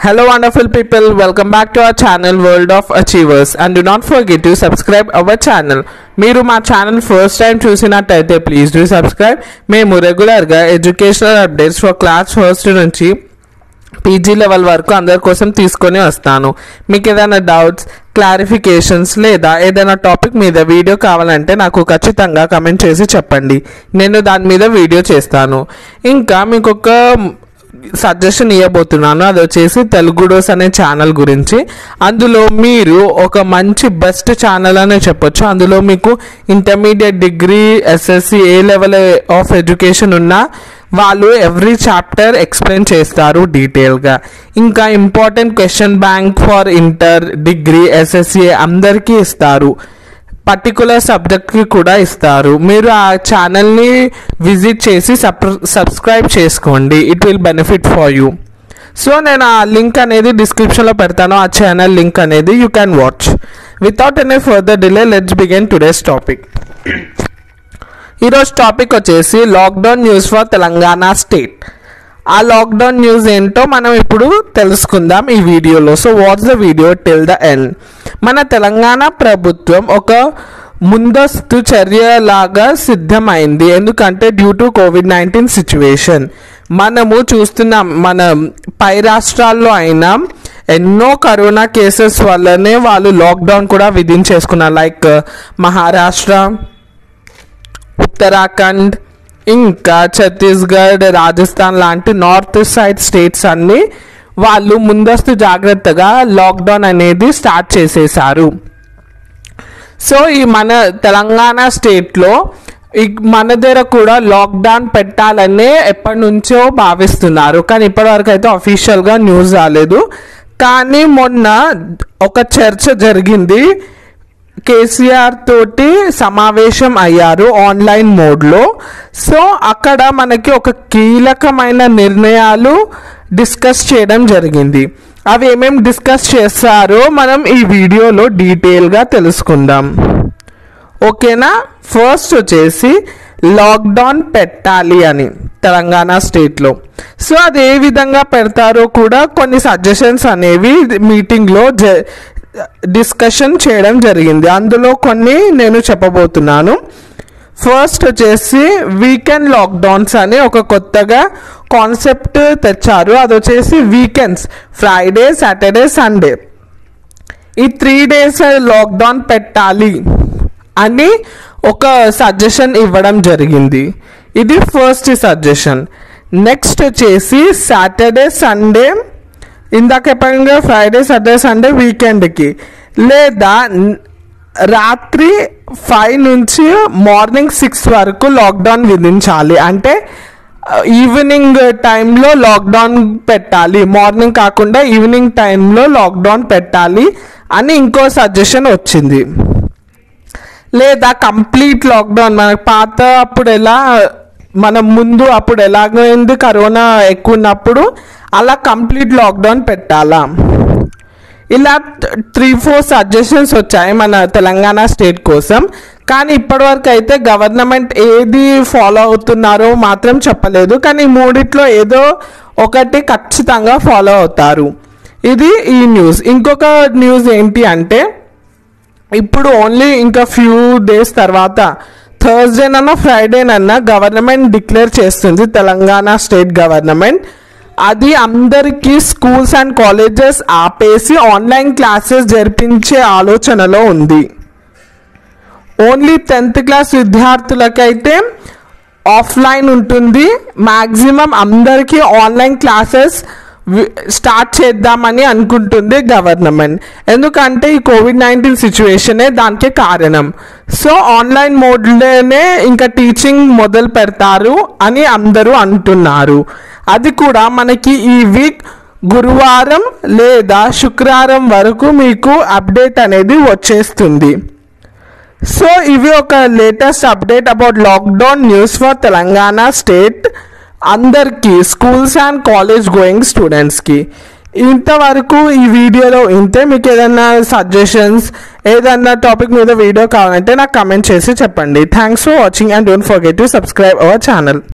Hello, wonderful people. Welcome back to our channel World of Achievers. And do not forget to subscribe our channel. మీరు మా channel first time చూసినట్టయితే please do subscribe మేము రెగ్యులర్గా educational updates for class first నుంచి PG level వరకు అందరి కోసం తీసుకొని వస్తాను మీకు ఏదైనా డౌట్స్ క్లారిఫికేషన్స్ లేదా ఏదైనా టాపిక్ మీద వీడియో కావాలంటే నాకు ఖచ్చితంగా కమెంట్ చేసి చెప్పండి నేను దాని మీద వీడియో చేస్తాను ఇంకా మీకు ఒక సజెషన్ ఇవ్వబోతున్నాను అది వచ్చేసి తెలుగుడోస్ అనే ఛానల్ గురించి అందులో మీరు ఒక మంచి బెస్ట్ ఛానల్ అనే చెప్పొచ్చు అందులో మీకు ఇంటర్మీడియట్ డిగ్రీ ఎస్ఎస్సి ఏ లెవెల్ ఆఫ్ ఎడ్యుకేషన్ ఉన్నా వాళ్ళు ఎవ్రీ చాప్టర్ ఎక్స్ప్లెయిన్ చేస్తారు డీటెయిల్గా ఇంకా important question bank for inter degree SSC అందరికీ ఇస్తారు పర్టికులర్ సబ్జెక్ట్కి కూడా ఇస్తారు మీరు ఆ ఛానల్ని విజిట్ చేసి సబ్స్క్రైబ్ చేసుకోండి it will benefit for you so నేను ఆ లింక్ అనేది డిస్క్రిప్షన్లో పెడతాను ఆ ఛానల్ లింక్ అనేది you can watch without any further delay let's begin today's topic ఈరోజు టాపిక్ వచ్చేసి lockdown news for Telangana state ఆ లాక్డౌన్ న్యూస్ ఏంటో మనం ఇప్పుడు తెలుసుకుందాం ఈ వీడియోలో so watch the video till the end మన తెలంగాణ ప్రభుత్వం ఒక ముందస్తు చర్యలాగా సిద్ధమైంది ఎందుకంటే due to COVID nineteen situation మనము చూస్తున్నాం మన పై రాష్ట్రాల్లో అయినా ఎన్నో కరోనా కేసెస్ వల్లనే వాళ్ళు లాక్డౌన్ కూడా విధించేసుకున్నారు లైక్ మహారాష్ట్ర ఉత్తరాఖండ్ ఇంకా ఛత్తీస్గఢ్ రాజస్థాన్ లాంటి నార్త్ సైడ్ స్టేట్స్ అన్ని వాళ్ళు ముందస్తు జాగ్రత్తగా లాక్డౌన్ అనేది స్టార్ట్ చేసేసారు సో ఈ మన తెలంగాణ స్టేట్లో ఈ మన దగ్గర కూడా లాక్డౌన్ పెట్టాలనే ఎప్పటి నుంచో భావిస్తున్నారు కానీ ఇప్పటివరకు అయితే అఫీషియల్గా న్యూస్ రాలేదు కానీ మొన్న ఒక చర్చ జరిగింది కేసీఆర్ తోటి సమావేశం అయ్యారు ఆన్లైన్ మోడ్లో సో అక్కడ మనకి ఒక కీలకమైన నిర్ణయాలు డిస్కస్ చేయడం జరిగింది అవి ఏమేమి డిస్కస్ చేస్తారో మనం ఈ వీడియోలో డీటెయిల్గా తెలుసుకుందాం ఓకేనా ఫస్ట్ వచ్చేసి లాక్డౌన్ పెట్టాలి అని తెలంగాణ స్టేట్లో సో అది ఏ విధంగా పెడతారో కూడా కొన్ని సజెషన్స్ అనేవి మీటింగ్లో జ డిస్కషన్ చేయడం జరిగింది అందులో కొన్ని నేను చెప్పబోతున్నాను ఫస్ట్ వచ్చేసి వీకెండ్ లాక్డౌన్స్ అని ఒక కొత్తగా కాన్సెప్ట్ తెచ్చారు అది వచ్చేసి వీకెండ్స్ ఫ్రైడే సాటర్డే సండే ఈ త్రీ డేస్ లాక్డౌన్ పెట్టాలి అని ఒక సజెషన్ ఇవ్వడం జరిగింది ఇది ఫస్ట్ సజెషన్ నెక్స్ట్ వచ్చేసి సాటర్డే సండే ఇందాక చెప్పంగా ఫ్రైడే సాటర్డే సండే వీకెండ్కి లేదా రాత్రి ఫైవ్ నుంచి మార్నింగ్ సిక్స్ వరకు లాక్డౌన్ విధించాలి అంటే ఈవినింగ్ టైంలో లాక్డౌన్ పెట్టాలి మార్నింగ్ కాకుండా ఈవినింగ్ టైంలో లాక్డౌన్ పెట్టాలి అని ఇంకో సజెషన్ వచ్చింది లేదా కంప్లీట్ లాక్డౌన్ మనకు పాత అప్పుడు ఎలా మనం ముందు అప్పుడు ఎలాగైంది కరోనా ఎక్కువ ఉన్నప్పుడు అలా కంప్లీట్ లాక్డౌన్ పెట్టాలా ఇలా త్రీ ఫోర్ సజెషన్స్ వచ్చాయి మన తెలంగాణ స్టేట్ కోసం కానీ ఇప్పటివరకు అయితే గవర్నమెంట్ ఏది ఫాలో అవుతున్నారో మాత్రం చెప్పలేదు కానీ మూడిట్లో ఏదో ఒకటి ఖచ్చితంగా ఫాలో అవుతారు ఇది ఈ న్యూస్ ఇంకొక న్యూస్ ఏంటి అంటే ఇప్పుడు ఓన్లీ ఇంకా ఫ్యూ డేస్ తర్వాత థర్స్డేనన్నా ఫ్రైడేనన్నా గవర్నమెంట్ డిక్లేర్ చేస్తుంది తెలంగాణ స్టేట్ గవర్నమెంట్ అది అందరికీ స్కూల్స్ అండ్ కాలేజెస్ ఆపేసి ఆన్లైన్ క్లాసెస్ జరిపించే ఆలోచనలో ఉంది ఓన్లీ టెన్త్ క్లాస్ విద్యార్థులకైతే ఆఫ్లైన్ ఉంటుంది మ్యాక్సిమం అందరికీ ఆన్లైన్ క్లాసెస్ స్టార్ట్ చేద్దామని అనుకుంటుంది గవర్నమెంట్ ఎందుకంటే ఈ కోవిడ్ నైన్టీన్ సిచ్యువేషనే దానికి కారణం సో ఆన్లైన్ మోడ్లోనే ఇంకా టీచింగ్ మొదలు పెడతారు అని అందరూ అంటున్నారు అది కూడా మనకి ఈ వీక్ గురువారం లేదా శుక్రవారం వరకు మీకు అప్డేట్ అనేది వచ్చేస్తుంది సో ఇవి ఒక latest update about lockdown news for Telangana state అందరికీ స్కూల్స్ అండ్ కాలేజ్ గోయింగ్ స్టూడెంట్స్కి ఇంతవరకు ఈ వీడియోలో ఇంతే మీకు ఏదైనా సజెషన్స్ ఏదైనా టాపిక్ మీద వీడియో కావాలంటే నాకు కమెంట్ చేసి చెప్పండి thanks for watching and don't forget to subscribe our channel